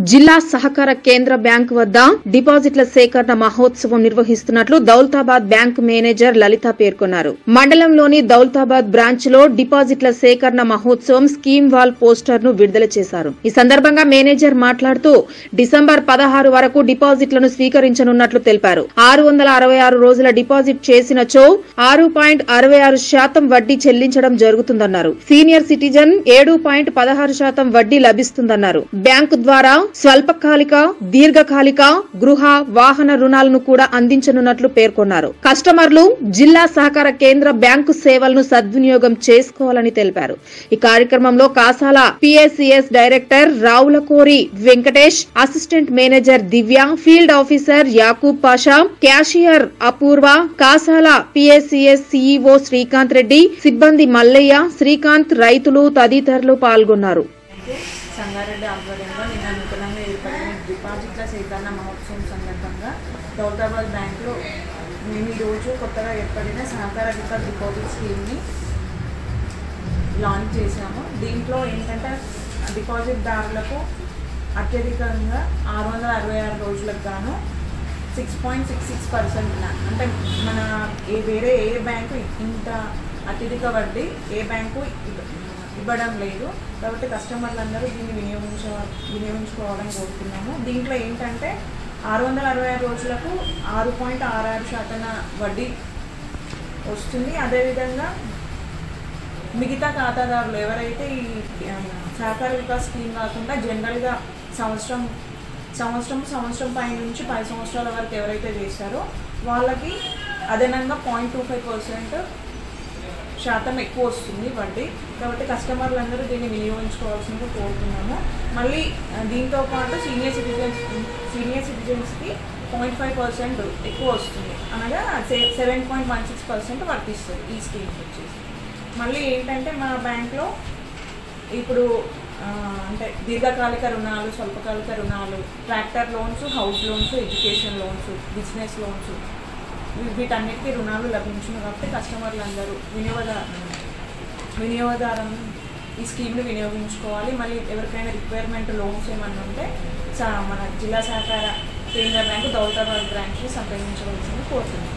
జిల్లా సహకార కేంద్ర బ్యాంకు వద్ద డిపాజిట్ల సేకరణ మహోత్సవం నిర్వహిస్తున్నట్లు దౌలతాబాద్ బ్యాంకు మేనేజర్ లలిత పేర్కొన్నారు మండలంలోని దౌలతాబాద్ బ్రాంచ్ లో డిపాజిట్ల సేకరణ మహోత్సవం స్కీమ్ వాల్ పోస్టర్ ను విడుదల చేశారు ఈ సందర్భంగా మేనేజర్ మాట్లాడుతూ డిసెంబర్ పదహారు వరకు డిపాజిట్లను స్వీకరించనున్నట్లు తెలిపారు ఆరు వందల అరవై ఆరు రోజుల డిపాజిట్ చేసినచో ఆరు పాయింట్ అరవై ఆరు శాతం వడ్డీ చెల్లించడం జరుగుతుందన్నారు సీనియర్ సిటిజన్ ఏడు పాయింట్ పదహారు శాతం వడ్డీ లభిస్తుందన్నారు బ్యాంకు ద్వారా స్వల్పకాలిక దీర్ఘకాలిక గృహ వాహన రుణాలను కూడా అందించనున్నట్లు పేర్కొన్నారు కస్టమర్లు జిల్లా సహకార కేంద్ర బ్యాంకు సేవలను సద్వినియోగం చేసుకోవాలని తెలిపారు ఈ కార్యక్రమంలో Kasala PSCS director Ravulakori Venkatesh assistant manager Divya field officer Yakub Pasha cashier Apoorva Kasala PSCS CEO Srikanth Reddy సిబ్బంది మల్లయ్య శ్రీకాంత్ రైతులు తదితరులు పాల్గొన్నారు అయితే సంగారెడ్డి ఆధ్వర్యంలో నిన్న నూతనంగా ఏర్పడిన డిపాజిట్ల సేకరణ మహోత్సవం సందర్భంగా దౌలతాబాద్ బ్యాంకులో మేము ఈరోజు కొత్తగా ఏర్పడిన సహకార వికాస్ డిపాజిట్ స్కీమ్ని లాంచ్ చేశాము దీంట్లో ఏంటంటే డిపాజిట్దారులకు అత్యధికంగా ఆరు వందల అరవై ఆరు రోజులకు గాను six point six six percent అంటే మన ఏ వేరే ఏ బ్యాంకు ఇంత అత్యధిక వడ్డీ ఏ బ్యాంకు ఇవ్వ- ఇవ్వడం లేదు కాబట్టి కస్టమర్లందరూ దీన్ని వినియోగించ వినియోగించుకోవాలని కోరుతున్నాము దీంట్లో ఏంటంటే ఆరు వందల అరవై ఆరు రోజులకు ఆరు పాయింట్ ఆరు ఆరు శాతం వడ్డీ వస్తుంది అదేవిధంగా మిగతా ఖాతాదారులు ఎవరైతే ఈ ఆ, సహకార వికాస్ స్కీమ్ కాకుండా జనరల్గా సంవత్సరం సంవత్సరం సంవత్సరం పై నుంచి పది సంవత్సరాల వరకు ఎవరైతే చేస్తారో వాళ్ళకి అదనంగా పాయింట్ టూ ఫైవ్ పర్సెంట్ శాతం ఎక్కువ వస్తుంది వడ్డీ కాబట్టి కస్టమర్లు అందరూ దీన్ని వినియోగించుకోవాల్సిందిగా కోరుతున్నాము మళ్ళీ ఆ, దీంతో పాటు సీనియర్ సిటిజన్స్ సీనియర్ సిటిజన్స్కి పాయింట్ ఫైవ్ పర్సెంట్ ఎక్కువ వస్తుంది అనగా seven point one six percent వర్తిస్తుంది ఈ స్కీమ్ వచ్చేసి మళ్ళీ ఏంటంటే మా బ్యాంక్లో ఇప్పుడు ఆ, అంటే దీర్ఘకాలిక రుణాలు స్వల్పకాలిక రుణాలు tractor loans house loans education loans business loans వీ- వీటన్నిటికీ రుణాలు లభించును కాబట్టి కస్టమర్లు అందరూ వినియోగద వినియోగదారం ఈ స్కీమ్ని వినియోగించుకోవాలి మళ్ళీ ఎవరికైనా రిక్వైర్మెంట్ లోన్స్ ఏమన్నా ఉంటే సా- మన జిల్లా సహకార కేంద్ర బ్యాంకు దౌలతాబాద్ బ్రాంచ్ని సంప్రదించవలసింది కోరుతున్నాను